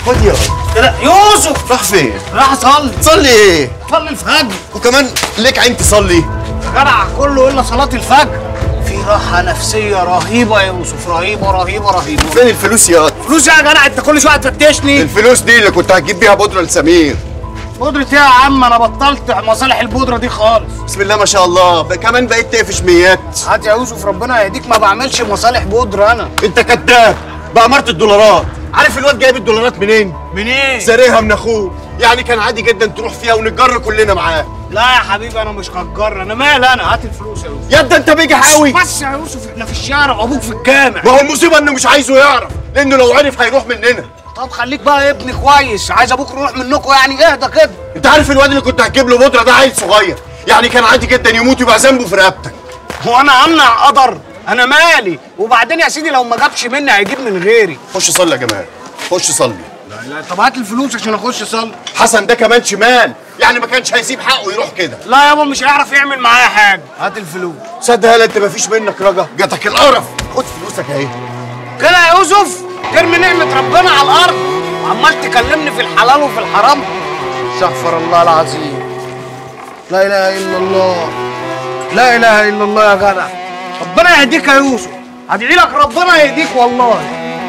خد يا لا يوسف راح فين؟ راح اصلي تصلي ايه؟ صلي الفجر وكمان ليك عين تصلي يا جدع كله الا صلاه الفجر في راحه نفسيه رهيبه يا يوسف رهيبه رهيبه رهيبه فين الفلوس يا فلوس يا جدع انت كل شويه هتفتشني الفلوس دي اللي كنت هتجيب بيها بودره لسمير بودرة ايه يا عم انا بطلت مصالح البودره دي خالص بسم الله ما شاء الله ب- كمان بقيت تقفش ميات هات يا يوسف ربنا يهديك ما بعملش مصالح بودره انا انت كذاب بأمارة الدولارات عارف الواد جايب الدولارات منين؟ منين سارقها من اخوه يعني كان عادي جدا تروح فيها ونتجر كلنا معاه لا يا حبيبي انا مش هتجر انا مال انا هات الفلوس يا يوسف يا ده انت بيجح قوي بس يا يوسف احنا في الشارع وابوك في الجامع ما هو المصيبه انه مش عايزه يعرف لانه لو عرف هيروح مننا طب خليك بقى ابن كويس عايز ابوك يروح منكم يعني اهدى كده انت عارف الواد اللي كنت هتجيب له بودره ده عيل صغير يعني كان عادي جدا يموت يبقى ذنبه في رقبتك هو انا امنع قدر انا مالي وبعدين يا سيدي لو ما جابش مني هيجيب من غيري خش صلي يا جمال خش صلي لا لا طب هات الفلوس عشان اخش اصلي حسن ده كمان شمال يعني ما كانش هيسيب حقه يروح كده لا يابا مش هيعرف يعمل معايا حاجه هات الفلوس صدق هلا انت مفيش منك رجا جاتك القرف خد فلوسك اهي كده يا يوسف ترمي نعمه ربنا على الارض وعمال تكلمني في الحلال وفي الحرام استغفر الله العظيم لا اله الا الله لا اله الا الله يا جدع ربنا يهديك يا يوسف هدعي لك ربنا يهديك والله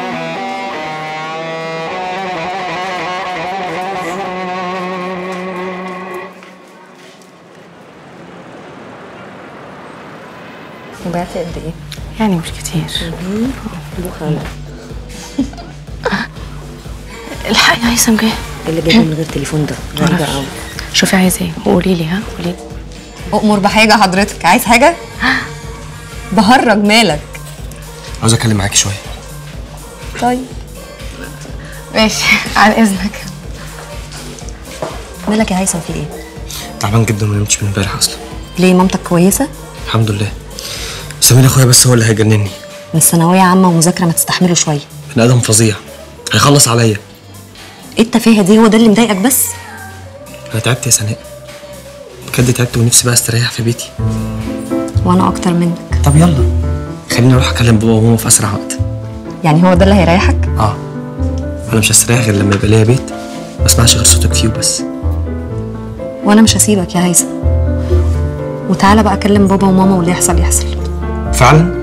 وبعت قد ايه؟ يعني مش كتير بخلة الحق يا هيثم جه اللي جايبه من غير تليفون ده غريبة قوي شوفي عايزه ايه وقولي لي ها قولي لي أؤمر بحاجة حضرتك عايز حاجة؟ بهرج مالك عاوز اتكلم معاكي شويه طيب ماشي عن اذنك مالك يا هيثم في ايه؟ تعبان جدا وما نمتش من امبارح اصلا ليه مامتك كويسة؟ الحمد لله سمير اخويا بس هو اللي هيجنني من ثانوية عامة ومذاكرة ما تستحمله شوية بني ادم فظيع هيخلص عليا ايه التفاهة دي هو ده اللي مضايقك بس؟ انا تعبت يا سناء بجد تعبت ونفسي بقى استريح في بيتي وأنا أكتر منك طب يلا خليني اروح اكلم بابا وماما في اسرع وقت يعني هو ده اللي هيريحك؟ اه انا مش هستريح غير لما يبقى ليا بيت ما اسمعش غير صوتك فيه وبس وأنا مش هسيبك يا هيثم وتعالى بقى أكلم بابا وماما واللي يحصل يحصل فعلا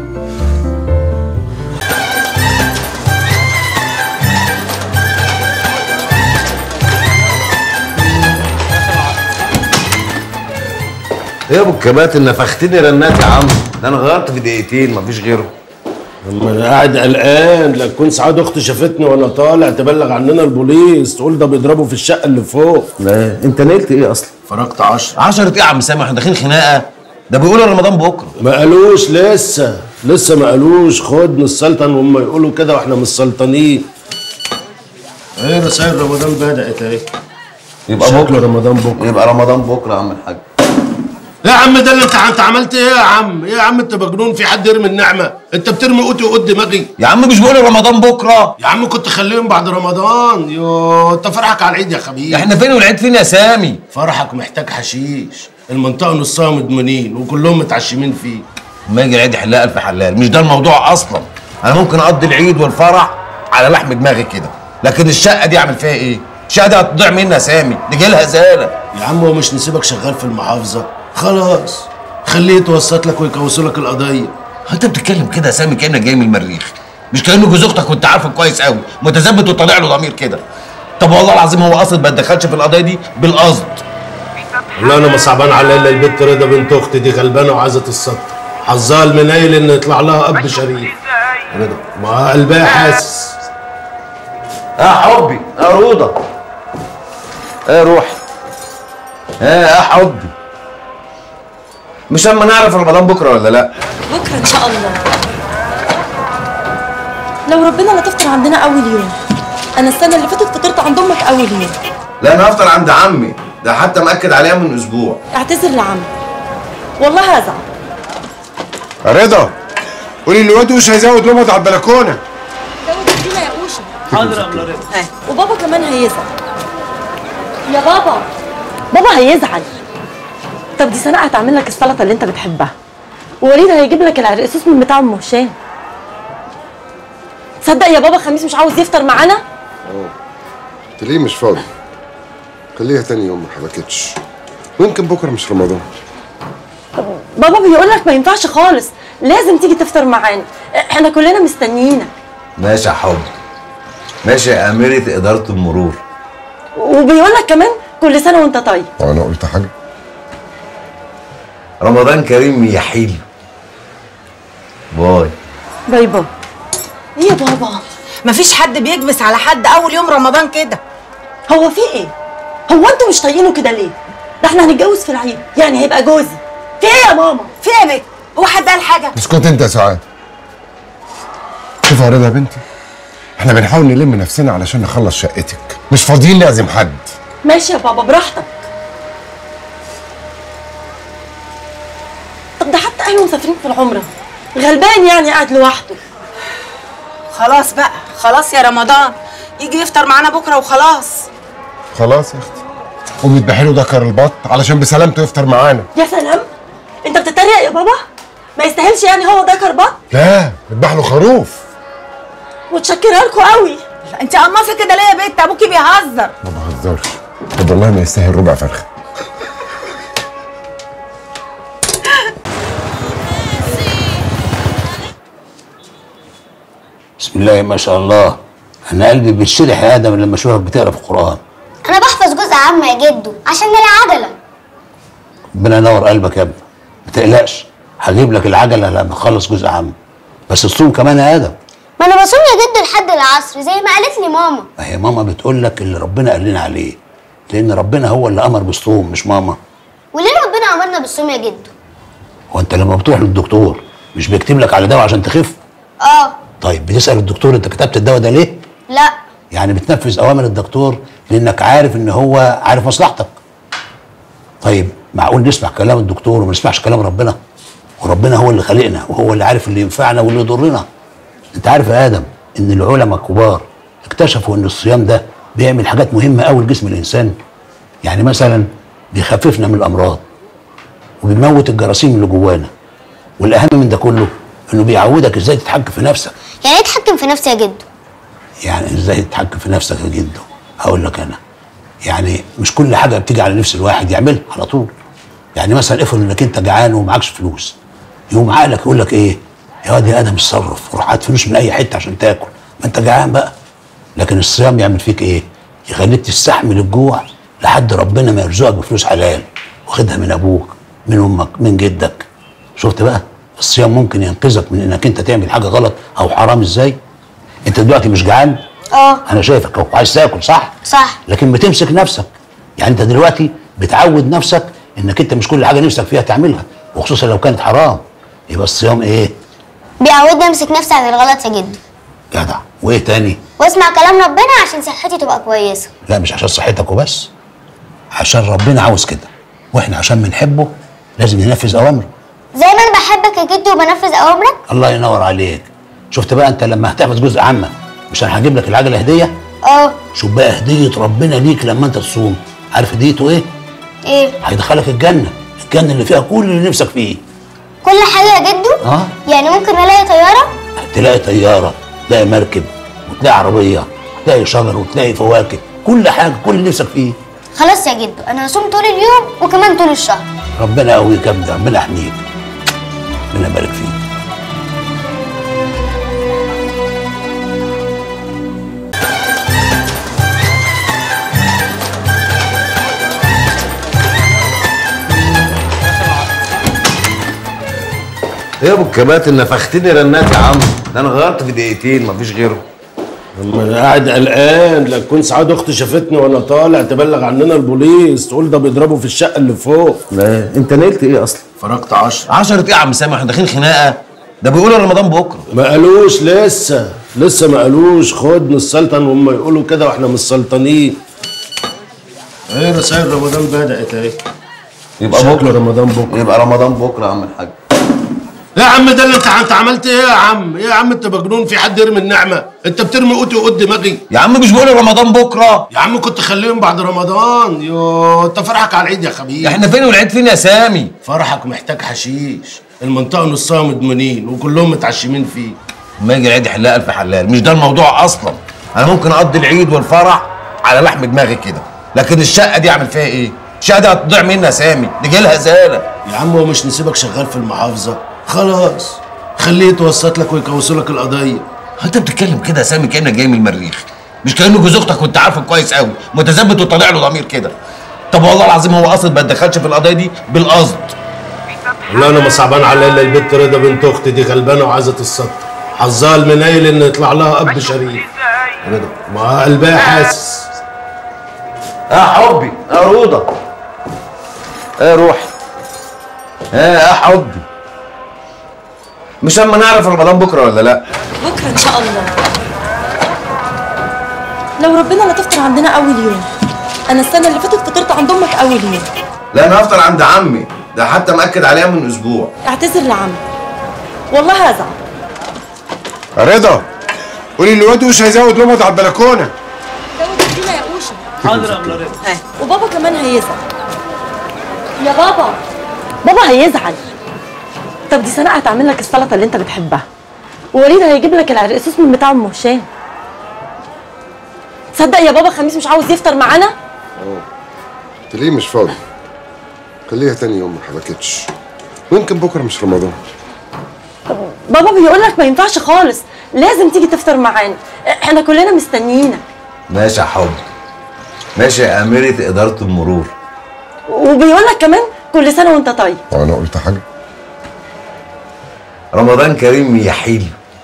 ايه يا ابو الكباتن نفختني رنات يا عم ده انا غيرت في دقيقتين مفيش غيره اما انا قاعد قلقان لا تكون سعاد اختي شافتني وانا طالع تبلغ عننا البوليس تقول ده بيضربوا في الشقه اللي فوق لا انت نلت ايه اصلا فرجت عشرة عشرة ايه يا عم سامح احنا داخلين خناقه ده بيقولوا رمضان بكره ما قالوش لسه لسه ما قالوش خد نسلطن وهم يقولوا كده واحنا مش سلطانين ايه رسائل رمضان بدأت اهي يبقى شكل بكره رمضان بكره يبقى رمضان بكره يا عم الحاج يا عم ده اللي انت انت عملت ايه يا عم؟ ايه يا عم انت مجنون في حد يرمي النعمه؟ انت بترمي قوتي وقود دماغي يا عم مش بيقولوا رمضان بكره يا عم كنت خليهم بعد رمضان يو انت فرحك على العيد يا خبيث احنا فين والعيد فين يا سامي فرحك محتاج حشيش المنطقه نصها مدمنين وكلهم متعشمين فيك ما يجي العيد يحلها الف حلال مش ده الموضوع اصلا انا ممكن اقضي العيد والفرح على لحم دماغي كده لكن الشقه دي اعمل فيها ايه الشقه دي هتضيع مني يا سامي دي جالها زاله يا عم هو مش نسيبك شغال في المحافظه خلاص خليه يتوسط لك ويكوسوا لك القضيه انت بتتكلم كده يا سامي كانك جاي من المريخ مش كانه جوز اختك وانت عارفه كويس قوي متثبت وطالع له ضمير كده طب والله العظيم هو قصد ما اتدخلش في القضيه دي بالقصد والله انا ما صعبان عليا الا البت رضا بنت اختي دي غلبانه وعايزه تتسطر حظها المنيل ان يطلع لها اب شريف رضا ما قلبها حاسس يا حبي يا روضه يا روحي يا حبي مش اما نعرف رمضان بكره ولا لا بكره ان شاء الله لو ربنا لا تفطر عندنا اول يوم انا السنه اللي فاتت فطرت عند امك اول يوم لا انا هفطر عند عمي ده حتى مأكد عليها من اسبوع اعتذر لعمي والله هزعل رضا قولي الواد مش هيزود لمض على البلكونه زود الدنيا يا اوشا حاضر يا أبلة رضا وبابا كمان هيزعل يا بابا بابا هيزعل طب دي سناء هتعمل لك السلطه اللي انت بتحبها ووليد هيجيب لك العرقسوس من بتاع ام هشام تصدق يا بابا خميس مش عاوز يفطر معانا انت ليه مش فاضي خليها تاني يوم ما حبكتش ويمكن بكره مش رمضان بابا بيقول لك ما ينفعش خالص لازم تيجي تفطر معانا احنا كلنا مستنيينك ماشي يا حب ماشي يا أميرة إدارة المرور وبيقول لك كمان كل سنه وانت طيب وانا قلت حاجه رمضان كريم يا حلو باي باي باي ايه يا بابا مفيش حد بيكبس على حد اول يوم رمضان كده هو في ايه هو انتوا مش طايقينه كده ليه ده احنا هنتجوز في العيد يعني هيبقى جوزي في ايه يا ماما في ايه يا بت هو حد قال حاجه اسكت انت يا سعاد شوف يا رضا يا بنتي احنا بنحاول نلم نفسنا علشان نخلص شقتك مش فاضيين نعزم حد ماشي يا بابا براحتك طب ده حتى اهله مسافرين في العمره غلبان يعني قاعد لوحده خلاص بقى خلاص يا رمضان يجي يفطر معانا بكره وخلاص خلاص يا اختي قومي اذبحي له دكر البط علشان بسلامته يفطر معانا يا سلام انت بتتريق يا بابا ما يستاهلش يعني هو ده كربات لا اذبح له خروف متشكره لكم قوي انت قماصه كده ليه يا بت ابوكي بيهزر ما بهزرش طب والله ما يستاهل ربع فرخه بسم الله ما شاء الله انا قلبي بيتشرح يا ادم لما اشوفك بتقرا في القران انا بحفظ جزء عام يا جدو عشان العجله ربنا ينور قلبك يا ابني ما تقلقش هجيب لك العجله لما اخلص جزء عام بس تصوم كمان يا ادم ما انا بصوم يا جدو لحد العصر زي ما قالت لي ماما ما هي ماما بتقول لك اللي ربنا قال لنا عليه لان ربنا هو اللي امر بالصوم مش ماما وليه ربنا امرنا بالصوم يا جدو هو انت لما بتروح للدكتور مش بيكتب لك على دواء عشان تخف اه طيب بتسال الدكتور انت كتبت الدواء ده ليه لا يعني بتنفذ اوامر الدكتور لانك عارف ان هو عارف مصلحتك طيب معقول نسمع كلام الدكتور وما نسمعش كلام ربنا وربنا هو اللي خلقنا وهو اللي عارف اللي ينفعنا واللي يضرنا انت عارف يا ادم ان العلماء الكبار اكتشفوا ان الصيام ده بيعمل حاجات مهمه قوي لجسم الانسان يعني مثلا بيخففنا من الامراض وبيموت الجراثيم اللي جوانا والاهم من ده كله انه بيعودك ازاي تتحكم في نفسك يعني ايه اتحكم في نفسي يا جدو يعني ازاي تتحكم في نفسك يا جدو هقول لك انا يعني مش كل حاجه بتيجي على نفس الواحد يعملها على طول يعني مثلا افرض انك انت جعان ومعكش فلوس يقوم عقلك يقول لك ايه يا واد يا ادم اتصرف روح هات فلوس من اي حته عشان تاكل ما انت جعان بقى لكن الصيام يعمل فيك ايه يخليك تستحمل الجوع لحد ربنا ما يرزقك بفلوس حلال واخدها من ابوك من امك من جدك شفت بقى الصيام ممكن ينقذك من انك انت تعمل حاجه غلط او حرام ازاي انت دلوقتي مش جعان اه انا شايفك اهو عايز تاكل صح صح لكن بتمسك نفسك يعني انت دلوقتي بتعود نفسك انك انت مش كل حاجه نفسك فيها تعملها وخصوصا لو كانت حرام يبقى الصيام ايه بيعودني امسك نفسي عن الغلط يا جدو جدع وايه تاني واسمع كلام ربنا عشان صحتي تبقى كويسه لا مش عشان صحتك وبس عشان ربنا عاوز كده واحنا عشان بنحبه لازم ننفذ اوامره زي ما انا بحبك يا جدو وبنفذ اوامرك الله ينور عليك شفت بقى انت لما هتحفظ جزء عامه مش انا هجيب لك العجله هديه اه شوف بقى هديه ربنا ليك لما انت تصوم عارف هديته ايه ايه هيدخلك الجنه الجنه اللي فيها كل اللي نفسك فيه كل حاجه يا جدو اه يعني ممكن الاقي طياره تلاقي طياره تلاقي مركب وتلاقي عربيه وتلاقي شجر وتلاقي فواكه كل حاجه كل اللي نفسك فيه خلاص يا جدو انا هصوم طول اليوم وكمان طول الشهر ربنا يقويك يا ابني ربنا يحميك ربنا يبارك فيك ايه يا ابو الكبات نفختني رنات يا عم ده انا غيرت في دقيقتين مفيش غيره اما انا قاعد قلقان لا تكون سعاد اختي شافتني وانا طالع تبلغ عننا البوليس تقول ده بيضربوا في الشقه اللي فوق لا انت نلت ايه اصلا فرقت 10 10 ايه يا عم سامح احنا داخلين خناقه ده بيقولوا رمضان بكره ما قالوش لسه لسه ما قالوش خد من السلطن وهم يقولوا كده واحنا مش سلطانين ايه رسائل رمضان بدأت اهي يبقى شكل بكره رمضان بكره يبقى رمضان بكره يا عم الحاج يا عم ده اللي انت انت عملت ايه يا عم؟ ايه يا عم انت مجنون في حد يرمي النعمه؟ انت بترمي قوتي وقود دماغي يا عم مش بيقولوا رمضان بكره يا عم كنت خليهم بعد رمضان يو انت فرحك على العيد يا خبيث احنا فين والعيد فين يا سامي فرحك محتاج حشيش المنطقه نصها مدمنين وكلهم متعشمين فيك ما يجي العيد يحلها الف حلال مش ده الموضوع اصلا انا ممكن اقضي العيد والفرح على لحم دماغي كده لكن الشقه دي اعمل فيها ايه الشقه دي هتضيع مني يا سامي دي جيلها زاله يا عم هو مش نسيبك شغال في المحافظه خلاص خليه يتوسط لك ويكوسوا لك القضيه انت بتتكلم كده يا سامي كانك جاي من المريخ مش كانه جوز اختك وانت عارفه كويس قوي متثبت وطالع له ضمير كده طب والله العظيم هو قصد ما يتدخلش في القضيه دي بالقصد والله انا ما صعبان عليا الا البت رضا بنت اختي دي غلبانه وعايزه تتستر حظها المنايل ان يطلع لها اب شريف رضا ما قلبها حاسس يا حبي يا روضه يا روحي يا حبي مش اما نعرف رمضان بكره ولا لا بكره ان شاء الله لو ربنا لا تفطر عندنا اول يوم انا السنه اللي فاتت فطرت عند امك اول يوم لا انا هفطر عند عمي ده حتى مأكد عليها من اسبوع اعتذر لعمي والله هزعل رضا قولي للواد مش هيزود لمض على البلكونه زود الدنيا يا اوشا حاضر يا ابله رضا وبابا كمان هيزعل يا بابا بابا هيزعل طب دي سناء هتعمل لك السلطه اللي انت بتحبها ووليد هيجيب لك العرقسوس من بتاع ام هشام تصدق يا بابا خميس مش عاوز يفطر معانا انت ليه مش فاضي خليها تاني يوم ما حبكتش ويمكن بكره مش رمضان بابا بيقول لك ما ينفعش خالص لازم تيجي تفطر معانا احنا كلنا مستنيينك ماشي يا حبي ماشي يا أميرة إدارة المرور وبيقول لك كمان كل سنه وانت طيب وانا قلت حاجه رمضان كريم يا حلو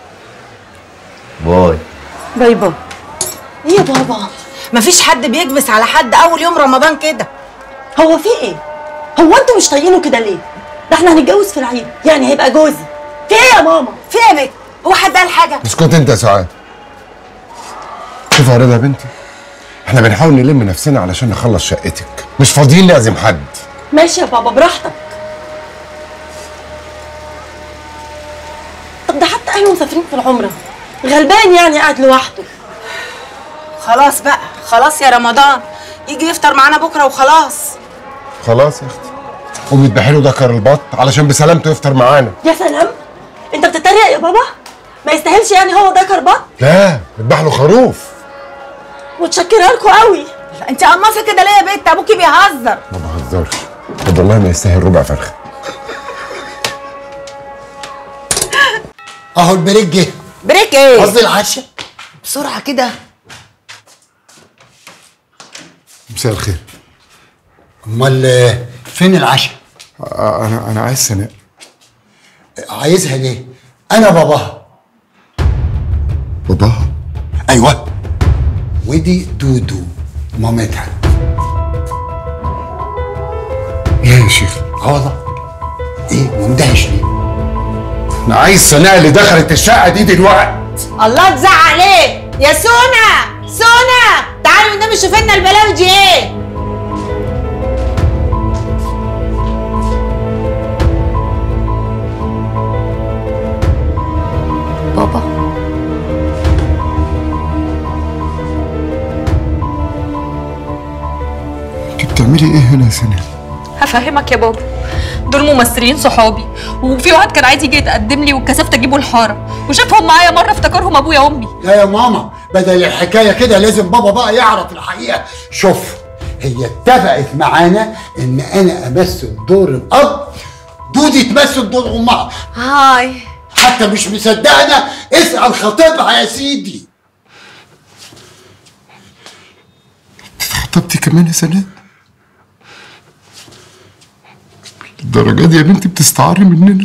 باي باي باي ايه يا بابا مفيش حد بيكبس على حد اول يوم رمضان كده هو في ايه هو انتوا مش طايقينه كده ليه ده احنا هنتجوز في العيد يعني هيبقى جوزي في ايه يا ماما في ايه يا بنت هو حد قال حاجه اسكت انت يا سعاد شوف يا رضا يا بنتي احنا بنحاول نلم نفسنا علشان نخلص شقتك مش فاضيين نعزم حد ماشي يا بابا براحتك طب ده حتى اهله مسافرين في العمره غلبان يعني قاعد لوحده خلاص بقى خلاص يا رمضان يجي يفطر معانا بكره وخلاص خلاص يا اختي قومي اذبحي له ذكر البط علشان بسلامته يفطر معانا يا سلام انت بتتريق يا بابا ما يستاهلش يعني هو ده كربات لا اذبح له خروف متشكرها لكم قوي انت قماصه كده ليه يا بنت ابوكي بيهزر ما بهزرش طب والله ما يستاهل ربع فرخه اهو البريك جه بريك ايه قصدي العشاء بسرعه كده مساء الخير امال آه، فين العشاء انا انا عايز سناء عايزها ليه انا باباها باباها ايوه ودي دودو مامتها لا يا شيخ اه والله ايه مندهش ليه انا عايز سناء اللي دخلت الشقه دي دلوقتي الله تزعق ليه يا سونا سونا تعالي والنبي شوف لنا البلاوي دي ايه بابا انت بتعملي ايه هنا يا سناء هفهمك يا بابا دول ممثلين صحابي وفي واحد كان عايز يجي يتقدم لي واتكسفت اجيبه الحاره وشافهم معايا مره افتكرهم ابويا وامي لا يا ماما بدل الحكايه كده لازم بابا بقى يعرف الحقيقه شوف هي اتفقت معانا ان انا امثل دور الاب دودي تمثل دور امها هاي حتى مش مصدقنا اسال خطيبها يا سيدي خطبتي كمان يا سناء الدرجة دي يا بنتي بتستعري مننا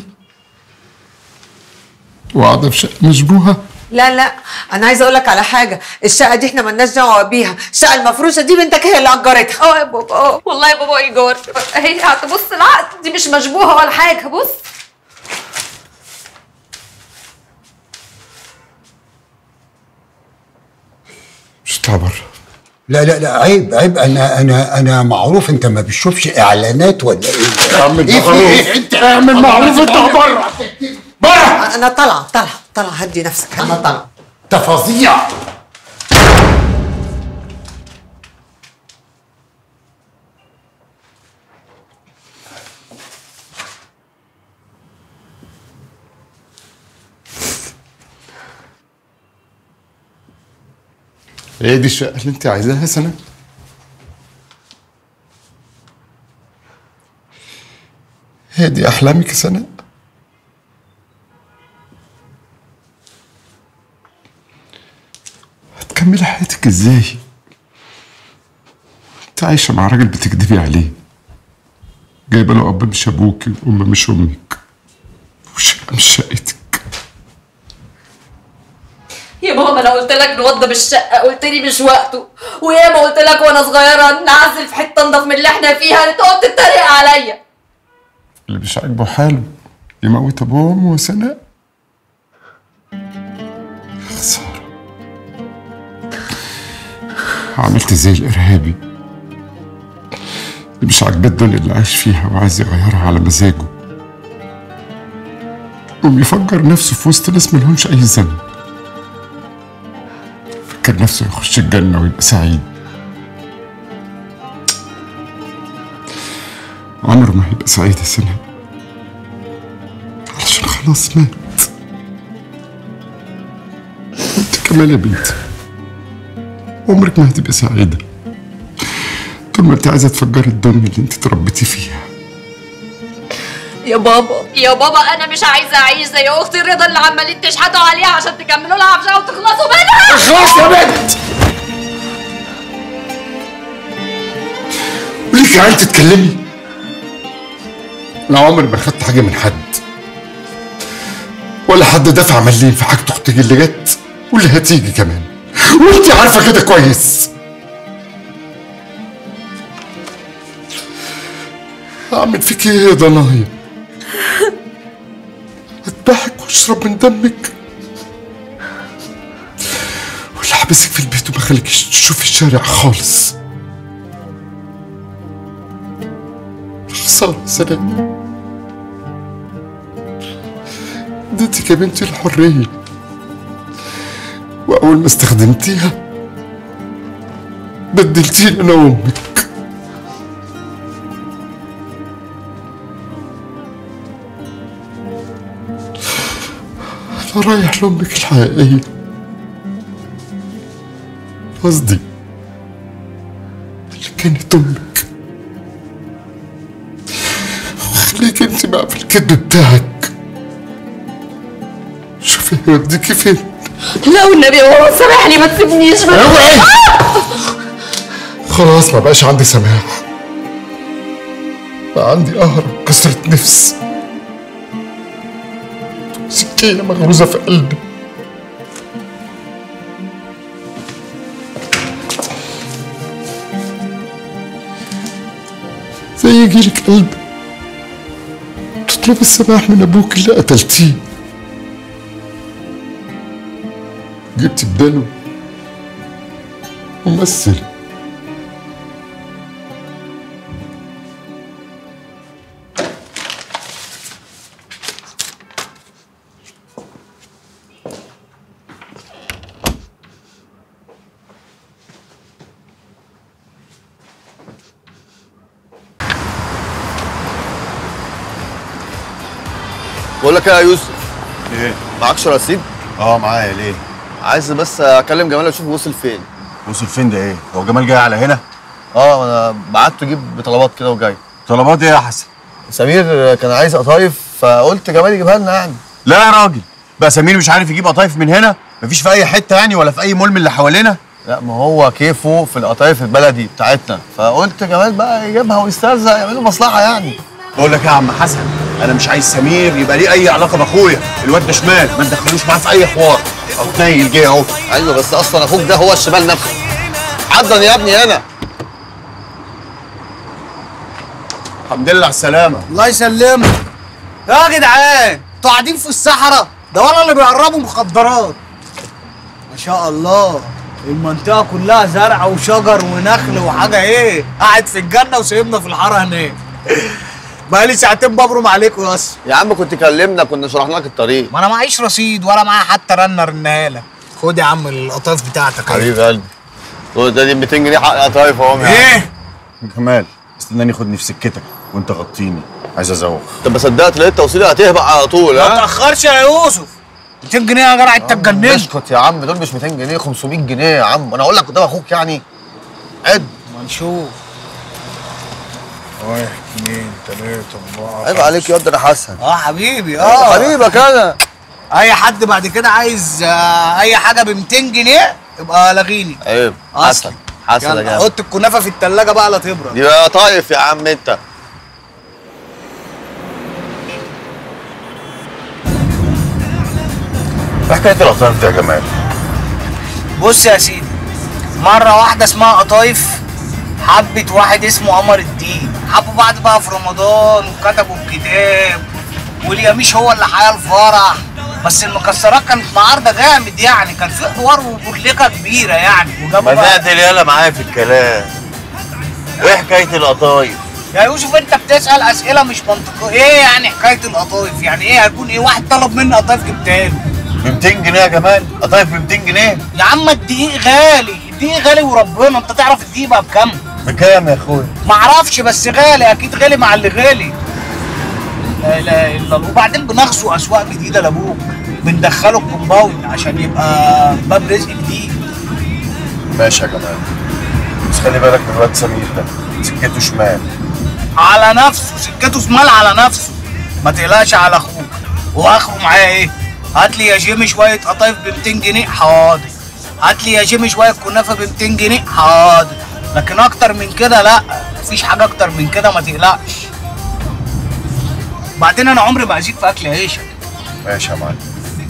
وقاعدة في شقة مشبوهة لا لا انا عايزه اقول لك على حاجه الشقه دي احنا مالناش دعوه بيها الشقه المفروشه دي بنتك هي اللي اجرتها اه يا بابا اه والله يا بابا ايجار هي هتبص العقد دي مش مشبوهه ولا حاجه بص مش اطلع بره لا لا لا عيب عيب انا انا انا معروف انت ما بتشوفش اعلانات ولا ايه؟ اعمل إيه في معروف. إيه؟ انت اعمل معروف اطلع بره بره انا طالعه طالعه طالعه هدي نفسك انا طالعه انت فظيع هي دي الشقة اللي انت عايزاها يا سناء هي دي أحلامك يا سناء هتكملي حياتك ازاي انت عايشة مع راجل بتكدبي عليه جايبة له أب مش أبوكي وأم مش أمك وشقة مش شقتك يا ماما انا قلت لك نوضب الشقه قلت لي مش وقته وياما قلت لك وانا صغيره نعزل في حته انضف من اللي احنا فيها تقعد تتريق عليا اللي مش عاجبه حاله يموت أبوه وأمه وسناء يا خسارة عملت زي الإرهابي اللي مش عاجباه الدنيا اللي عايش فيها وعايز يغيرها على مزاجه قوم يفجر نفسه في وسط ناس ملهمش أي ذنب فكر نفسه يخش الجنة ويبقى سعيد عمره ما هيبقى سعيد يا سناء علشان خلاص مات انت كمان يا بنتي عمرك ما هتبقى سعيدة طول ما انت عايزة تفجري الدنيا اللي انت تربيتي فيها يا بابا يا بابا انا مش عايزه اعيش زي اختي رضا اللي عمالين تشحتوا عليها عشان تكملوا لها عفشها وتخلصوا منها اخلص يا بنت وليك يا عيال تتكلمي انا عمري ما خدت حاجه من حد ولا حد دفع مليم في حاجه اختي اللي جت واللي هتيجي كمان وانت عارفه كده كويس اعمل فيك ايه يا ضنايا اذبحك واشرب من دمك ولا احبسك في البيت وما اخليكيش تشوفي الشارع خالص خسارة سلام اديتك يا بنتي الحرية وأول ما استخدمتيها بدلتيني أنا وأمك أنا رايح لأمك الحقيقية قصدي اللي كانت أمك خليك انت بقى في الكذب بتاعك شوفي هيوديكي فين لا والنبي يا بابا سامحني ما تسيبنيش ما اوعي خلاص ما بقاش عندي سماح بقى عندي قهر كسرة نفس سكينة مغروزة في قلبي زي يجيلك قلب تطلب السماح من ابوك اللي قتلتيه جبت بداله ممثل بقول لك ايه يا يوسف ايه معكش رصيد اه معايا ليه عايز بس اكلم جمال اشوف وصل فين وصل فين ده ايه هو جمال جاي على هنا اه انا بعته يجيب طلبات كده وجاي طلبات ايه يا حسن سمير كان عايز قطايف فقلت جمال يجيبها لنا يعني لا يا راجل بقى سمير مش عارف يجيب قطايف من هنا مفيش في اي حته يعني ولا في اي مول من اللي حوالينا لا ما هو كيفه في القطايف البلدي بتاعتنا فقلت جمال بقى يجيبها ويسترزق يعملوا مصلحه يعني بقول لك يا عم حسن انا مش عايز سمير يبقى ليه اي علاقه باخويا الواد ده شمال ما تدخلوش معاه في اي حوار او تنيل جه اهو ايوه بس اصلا اخوك ده هو الشمال نفسه عضن يا ابني انا الحمد لله على السلامه الله يسلمك يا جدعان انتوا قاعدين في الصحراء ده ولا اللي بيقربوا مخدرات ما شاء الله المنطقة كلها زرع وشجر ونخل وحاجة ايه قاعد في الجنة وسايبنا في الحارة هناك بقالي ساعتين ببرم عليكم يا اسطى يا عم كنت كلمنا كنا شرحنا لك الطريق ما انا معيش رصيد ولا معايا حتى رنة رنها لك خد يا عم القطايف بتاعتك أهي. حبيب قلبي خد ده دي 200 جنيه حق قطايف اهو يا عم. ايه كمال استناني خدني في سكتك وانت غطيني عايز ازوق طب ما صدقت لقيت توصيلي هتهبق على طول ما ها تأخرش يا يوسف 200 جنيه يا جدع انت اتجننت اسكت يا عم دول مش 200 جنيه 500 جنيه يا عم انا اقول لك قدام اخوك يعني عد ما نشوف واحد اثنين ثلاثة أربعة عيب عليك يا ده حسن اه حبيبي اه حبيبك انا اي حد بعد كده عايز آه، اي حاجه ب 200 جنيه يبقى لغيني عيب اصلا حسن يا يلا جامد حط الكنافه في التلاجة بقى لا تبرد يا طايف يا عم انت ايه حكايه القطايف دي يا جمال بص يا سيدي مرة واحدة اسمها قطايف حبت واحد اسمه قمر الدين حبوا بعض بقى في رمضان وكتبوا الكتاب واليميش هو اللي حيا الفرح بس المكسرات كانت معارضة جامد يعني كان في حوار وبرليكة كبيرة يعني وجابوا ما بقى تقتل يالا معايا في الكلام وايه حكايه القطايف يا يوسف انت بتسأل أسئلة مش منطقية ايه يعني حكاية القطايف يعني ايه هيكون ايه واحد طلب مني قطايف جبتها له ب 200 جنيه يا جمال قطايف ب 200 جنيه يا عم الدقيق غالي الدقيق غالي وربنا انت تعرف الدقيق بقى بكام بكام يا اخويا معرفش بس غالي اكيد غالي مع اللي غالي لا اله الا الله وبعدين بنغزو اسواق جديده لابوك بندخله الكومباوند عشان يبقى باب رزق جديد ماشي يا جمال بس خلي بالك من الواد سمير ده سكته شمال على نفسه سكته شمال على نفسه ما تقلقش على اخوك واخره معايا ايه هات لي يا جيمي شويه قطايف ب 200 جنيه حاضر هات لي يا جيمي شويه كنافه ب 200 جنيه حاضر لكن اكتر من كده لا مفيش حاجه اكتر من كده ما تقلقش بعدين انا عمري ما ازيد في اكل عيشك ماشي يا معلم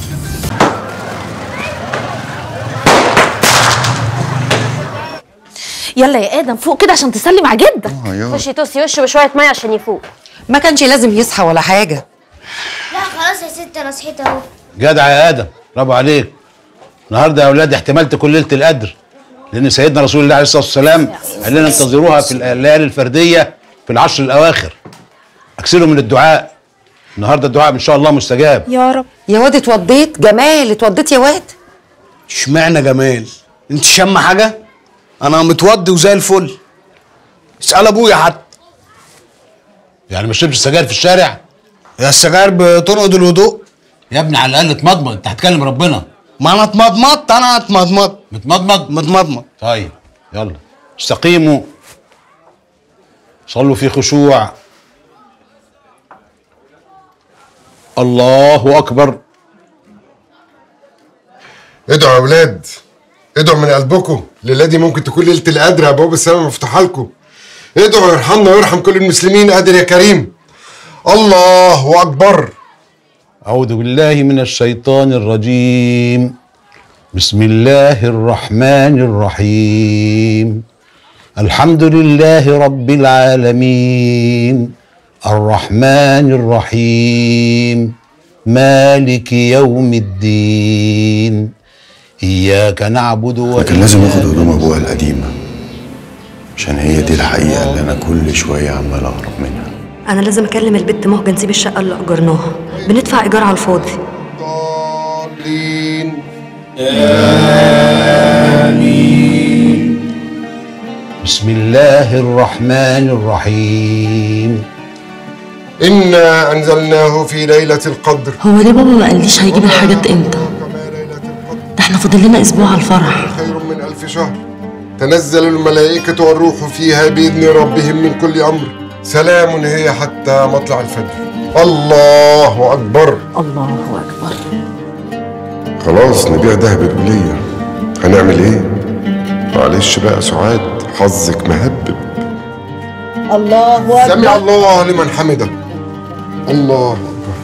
يلا يا ادم فوق كده عشان تسلي مع جدك خشي توصي وشه بشويه ميه عشان يفوق ما كانش لازم يصحى ولا حاجه لا خلاص يا ست انا صحيت اهو جدع يا ادم برافو عليك النهارده يا اولاد احتمال تكون ليله القدر لان سيدنا رسول الله عليه الصلاه والسلام قال لنا انتظروها في الليالي الفرديه في العشر الاواخر اكثروا من الدعاء النهارده الدعاء ان شاء الله مستجاب يا رب يا واد اتوضيت جمال اتوضيت يا واد اشمعنى جمال انت شم حاجه انا متوضي وزي الفل اسال ابويا حتى يعني ما شربتش سجاير في الشارع يا السجاير بتنقض الوضوء يا ابني على الاقل اتمضمض انت هتكلم ربنا ما انا اتمضمضت انا اتمضمضت متمضمض متمضمض طيب يلا استقيموا صلوا في خشوع الله اكبر ادعوا يا اولاد ادعوا من قلبكم الليله دي ممكن تكون ليله القدر ابواب السماء مفتوحه لكم ادعوا يرحمنا ويرحم كل المسلمين قادر يا كريم الله اكبر أعوذ بالله من الشيطان الرجيم بسم الله الرحمن الرحيم الحمد لله رب العالمين الرحمن الرحيم مالك يوم الدين إياك نعبد وإياك كان لازم اخد هدوم ابوها القديمه عشان هي دي الحقيقه اللي انا كل شويه عمال اهرب منها انا لازم اكلم البت مهجة نسيب الشقه اللي اجرناها بندفع ايجار على الفاضي بسم الله الرحمن الرحيم انا انزلناه في ليله القدر هو ليه بابا ما قاليش هيجيب الحاجات امتى ده احنا فاضل لنا اسبوع على الفرح خير من الف شهر تنزل الملائكه والروح فيها باذن ربهم من كل امر سلام هي حتى مطلع الفجر الله اكبر الله اكبر خلاص نبيع دهب الولية هنعمل ايه؟ معلش بقى سعاد حظك مهبب الله سمع الله لمن حمده الله أكبر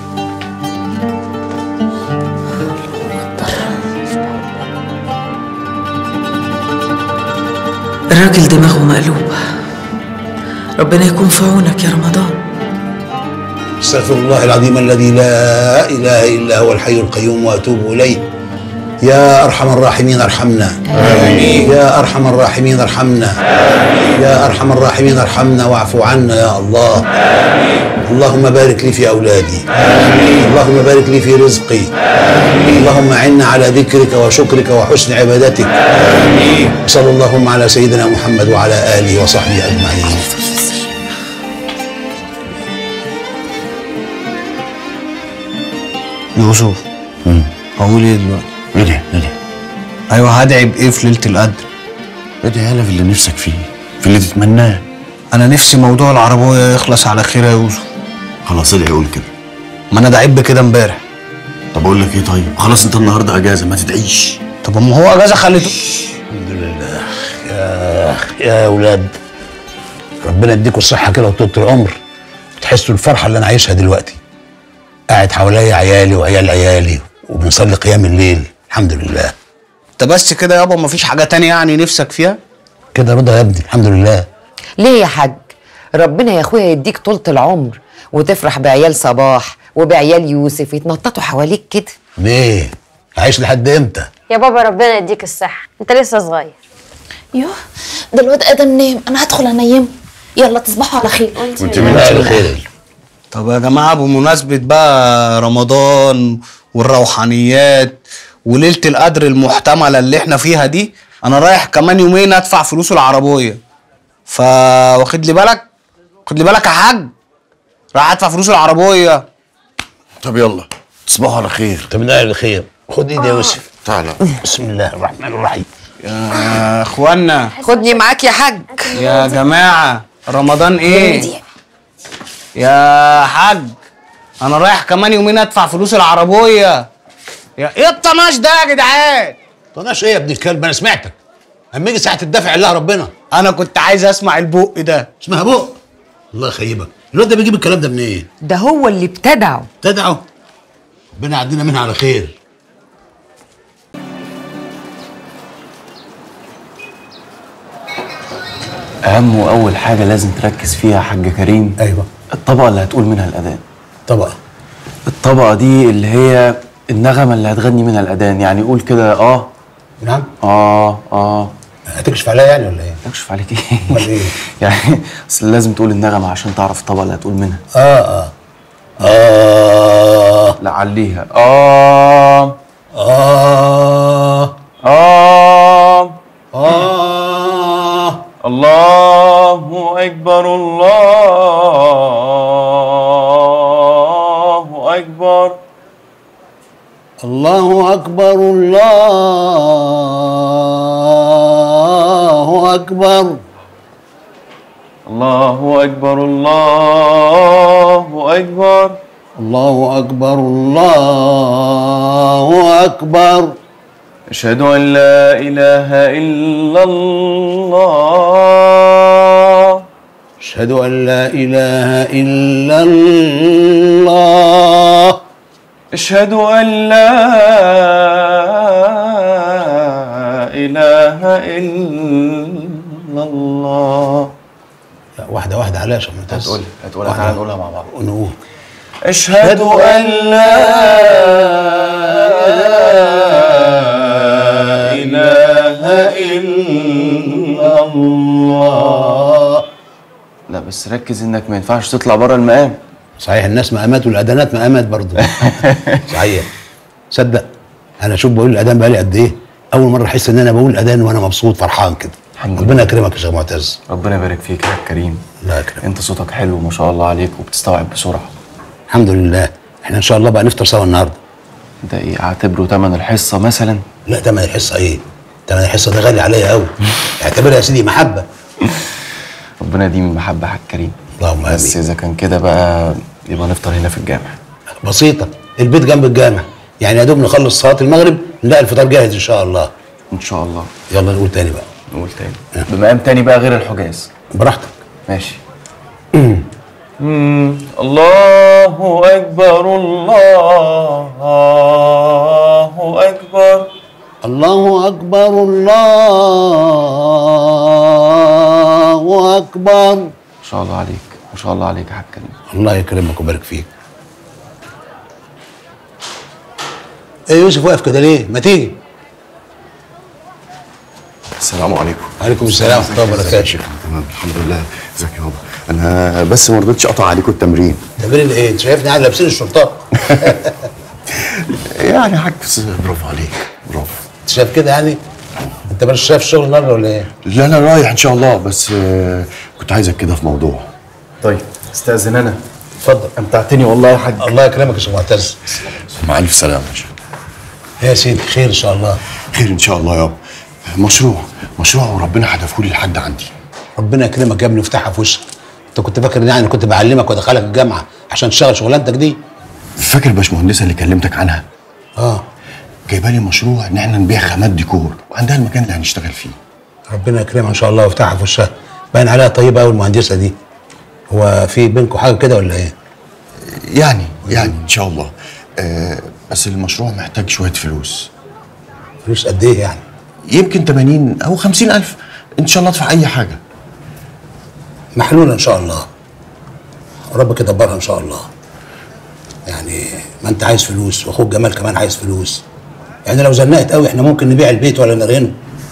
الراجل دماغه مقلوب ربنا يكون في عونك يا رمضان استغفر الله العظيم الذي لا اله الا هو الحي القيوم واتوب اليه يا ارحم الراحمين ارحمنا آمين. يا ارحم الراحمين ارحمنا آمين. يا ارحم الراحمين ارحمنا واعف عنا يا الله آمين. اللهم بارك لي في اولادي آمين. اللهم بارك لي في رزقي آمين. اللهم اعنا على ذكرك وشكرك وحسن عبادتك آمين. صلى اللهم على سيدنا محمد وعلى اله وصحبه اجمعين يوسف اقول ايه دلوقتي ايه ده ايه ده ايوه هدعي بايه في ليله القدر ادعي يالا في اللي نفسك فيه في اللي تتمناه انا نفسي موضوع العربيه يخلص على خير يا يوسف خلاص ادعي قول كده ما انا دعيت بكده امبارح طب اقول لك ايه طيب خلاص انت النهارده اجازه ما تدعيش طب ما هو اجازه خليته الحمد لله يا يا اولاد ربنا يديكم الصحه كده وطولة العمر تحسوا الفرحه اللي انا عايشها دلوقتي قاعد حواليا عيالي وعيال عيالي وبنصلي قيام الليل الحمد لله انت بس كده يابا مفيش حاجه تانية يعني نفسك فيها كده رضا يا ابني الحمد لله ليه يا حاج ربنا يا اخويا يديك طولة العمر وتفرح بعيال صباح وبعيال يوسف يتنططوا حواليك كده ليه عايش لحد امتى يا بابا ربنا يديك الصحة انت لسه صغير يوه ده الواد ادم نام انا هدخل انيمه يلا تصبحوا على خير وانت من اهل خير طب يا جماعه بمناسبه بقى رمضان والروحانيات وليله القدر المحتمله اللي احنا فيها دي انا رايح كمان يومين ادفع فلوس العربيه فا واخد لي بالك خد لي بالك يا حاج رايح ادفع فلوس العربيه طب يلا تصبحوا على خير انت من اهل الخير خد ايدي يا يوسف تعالى بسم الله الرحمن الرحيم يا اخوانا خدني معاك يا حاج يا جماعه رمضان ايه يا حاج انا رايح كمان يومين ادفع فلوس العربيه يا ايه الطناش ده يا جدعان طناش ايه يا ابن الكلب انا سمعتك اما يجي ساعه الدفع الله ربنا انا كنت عايز اسمع البق ده اسمها بق الله يخيبك الواد ده بيجيب الكلام ده منين ده هو اللي ابتدعه ابتدعه ربنا يعدينا منها على خير اهم واول حاجه لازم تركز فيها يا حاج كريم ايوه الطبقه اللي هتقول منها الاذان طبقه الطبقه دي اللي هي النغمه اللي هتغني منها الاذان يعني قول كده اه نعم اه اه هتكشف عليا يعني ولا ايه اكشف عليك ايه امال ايه يعني اصل لازم تقول النغمه عشان تعرف الطبقه اللي هتقول منها اه اه اه لا عليها اه اه اه اه الله اكبر الله اكبر الله اكبر الله اكبر الله اكبر الله اكبر الله اكبر الله اكبر اشهد ان لا اله الا الله اشهد ان لا اله الا الله اشهد ان لا اله الا الله لا واحده واحده عليها عشان ما تهز هتقولها هتقولها تعالى نقولها مع بعض نقول اشهد ان لا اله الا الله لا بس ركز انك ما ينفعش تطلع بره المقام صحيح الناس مقامات والاذانات مقامات برضه صحيح صدق انا شوف بقول الاذان بقالي قد ايه اول مره احس ان انا بقول الاذان وانا مبسوط فرحان كده ربنا يكرمك يا شيخ معتز ربنا يبارك فيك يا كريم الله يكرمك انت صوتك حلو ما شاء الله عليك وبتستوعب بسرعه الحمد لله احنا ان شاء الله بقى نفطر سوا النهارده ده ايه اعتبره تمن الحصه مثلا لا تمن الحصه ايه تمن الحصه ده غالي عليا قوي اعتبرها يا سيدي محبه ربنا يديم المحبه حق كريم اللهم امين بس اذا كان كده بقى يبقى نفطر هنا في الجامع بسيطه البيت جنب الجامع يعني يا دوب نخلص صلاه المغرب نلاقي الفطار جاهز ان شاء الله ان شاء الله يلا نقول تاني بقى نقول تاني بمقام تاني بقى غير الحجاز براحتك ماشي مم. الله أكبر الله أكبر الله اكبر الله اكبر ما شاء الله عليك ما شاء الله عليك يا حاج كريم الله يكرمك ويبارك فيك ايه يوسف واقف كده ليه ما تيجي السلام عليكم وعليكم السلام ورحمه الله وبركاته تمام الحمد لله ازيك يا بابا انا بس ما رضيتش اقطع عليكم التمرين تمرين ايه انت شايفني قاعد لابسين الشرطه يعني حاج بس برافو عليك برافو انت شايف كده يعني انت مش شايف الشغل النهارده ولا ايه لا انا رايح ان شاء الله بس آه، كنت عايزك كده في موضوع طيب استأذن أنا اتفضل أمتعتني والله يا حاج الله يكرمك يا شيخ معتز مع الف سلامه يا شيخ يا سيدي خير ان شاء الله خير ان شاء الله يابا مشروع مشروع وربنا هدفهولي لحد عندي ربنا يكرمك يا ابني ويفتحها في وشك انت كنت فاكر ان يعني كنت بعلمك وادخلك الجامعه عشان تشتغل شغلانتك دي فاكر الباشمهندسه اللي كلمتك عنها اه جايبه لي مشروع ان احنا نبيع خامات ديكور وعندها المكان اللي هنشتغل فيه ربنا يكرمها ان شاء الله ويفتحها في وشها باين عليها طيبه قوي المهندسه دي هو في بينكم حاجه كده ولا ايه يعني يعني ان شاء الله آه بس المشروع محتاج شويه فلوس فلوس قد ايه يعني يمكن 80 او 50 الف ان شاء الله ادفع اي حاجه محلوله ان شاء الله ربك يدبرها ان شاء الله يعني ما انت عايز فلوس واخوك جمال كمان عايز فلوس يعني لو زنقت قوي احنا ممكن نبيع البيت ولا نرهنه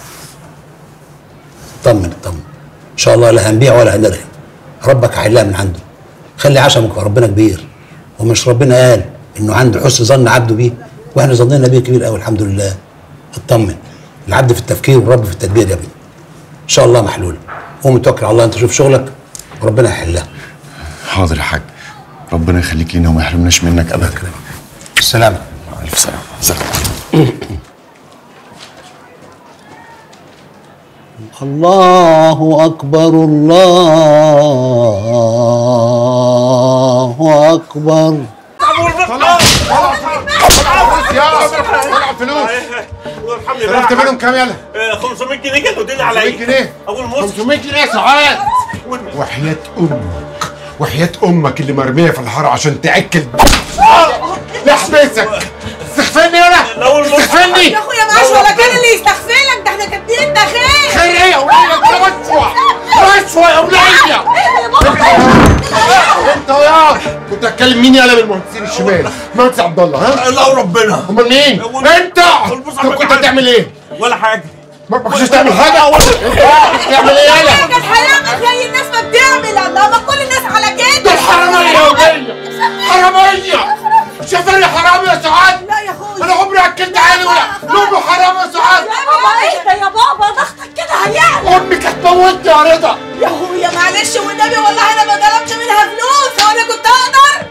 طمن طمن ان شاء الله لا هنبيع ولا هنرهن ربك هيحلها من عنده خلي عشمك ربنا كبير ومش ربنا قال انه عنده حسن ظن عبده بيه واحنا ظننا بيه كبير قوي الحمد لله اطمن العبد في التفكير والرب في التدبير يا ابني ان شاء الله محلوله قوم توكل على الله انت شوف شغلك وربنا يحلها حاضر يا حاج ربنا يخليك لينا وما يحرمناش منك ابدا السلامه الف سلامه سلام الله أكبر الله أكبر صرفت منهم كام يلا؟ 500 جنيه كانوا ادينا على 500 جنيه اول موسم 500 جنيه ساعات وحياة امك وحياة امك اللي مرمية في الحارة عشان تاكل لا احبسك تستغفلني انا تستغفلني يا اخويا معاش ولا كان اللي يستغفلك ده احنا كاتبين ده خير خير ايه يا ولية ده رشوة رشوة يا ولية انت يا كنت هتكلم مين يالا من المهندسين الشمال مهندس عبد الله ها لا وربنا امال مين انت طب كنت هتعمل ايه ولا حاجه ما كنتش تعمل حاجه انت تعمل ايه يالا كان هيعمل زي الناس ما بتعمل الله ما كل الناس على كده دول حرامية يا ولية حرامية شايفاني حرامي يا سعاد لا يا اخويا انا عمري اكلت عيني ولا لونه حرام يا سعاد يا بابا اهدى يا بابا ضغطك كده هيعلى امك هتموتني يا رضا يا اخويا معلش والنبي والله انا ما طلبت منها فلوس وانا كنت اقدر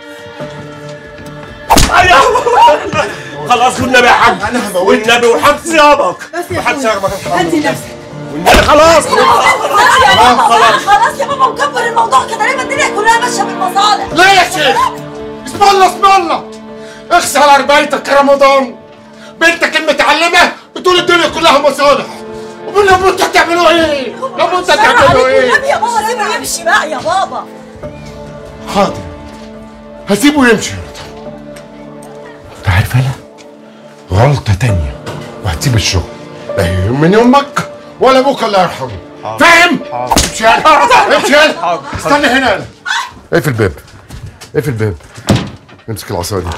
خلاص والنبي يا حاج انا هموتك والنبي وحبس يابك بس يا وحبس اخويا يابك هدي نفسك والنبي خلاص خلاص يا بابا خلاص. خلاص يا بابا مكبر الموضوع كده ليه ما الدنيا كلها ماشيه بالمصالح لا يا شيخ اسم الله اسم الله اغسل على ربايتك يا رمضان بنتك المتعلمة بتقول الدنيا كلها مصالح ومن لما انتوا هتعملوا ايه؟ لما انتوا هتعملوا ايه؟ النبي يا بابا سيبه يمشي بقى يا بابا حاضر هسيبه يمشي يا رضا انت عارف انا غلطة تانية وهتسيب الشغل لا يهمني امك ولا ابوك الله يرحمه فاهم؟ امشي يلا امشي يلا استنى هنا يلا اقفل الباب اقفل الباب امسك العصاية دي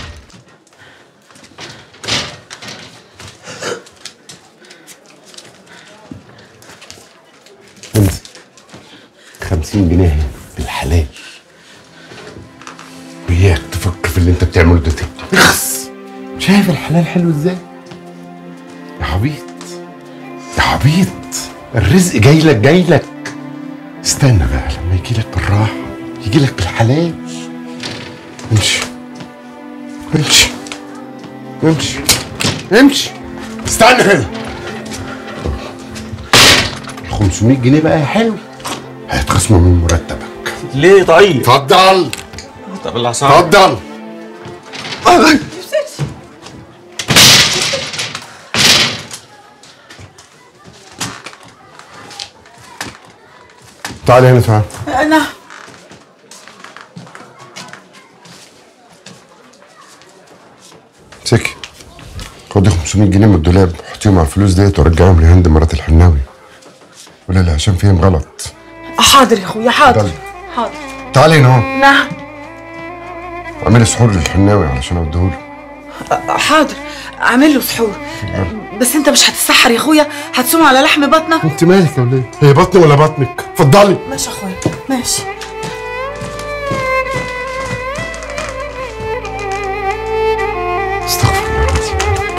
امسك 50 جنيه بالحلال وياك تفكر في اللي انت بتعمله ده تاني اخس شايف الحلال حلو ازاي؟ يا عبيط يا عبيط الرزق جاي لك جاي لك استنى بقى لما يجي لك بالراحه يجي لك بالحلال امشي امشي امشي امشي استنى هنا ال 500 جنيه بقى يا حلو هيتخصموا من مرتبك ليه طيب؟ اتفضل طب العصا اتفضل تعالي هنا تعالي انا سكي خدي 500 جنيه من الدولاب حطيهم على الفلوس ديت ورجعهم لهند مرات الحناوي ولا لا عشان فيهم غلط حاضر يا اخويا حاضر اتفضل. حاضر تعالي هنا اهو نعم اعملي سحور للحناوي علشان اوديهوله حاضر اعمل له سحور بس انت مش هتتسحر يا اخويا هتصوم على لحم بطنك انت مالك يا وليه هي بطني ولا بطنك اتفضلي ماشي يا اخويا ماشي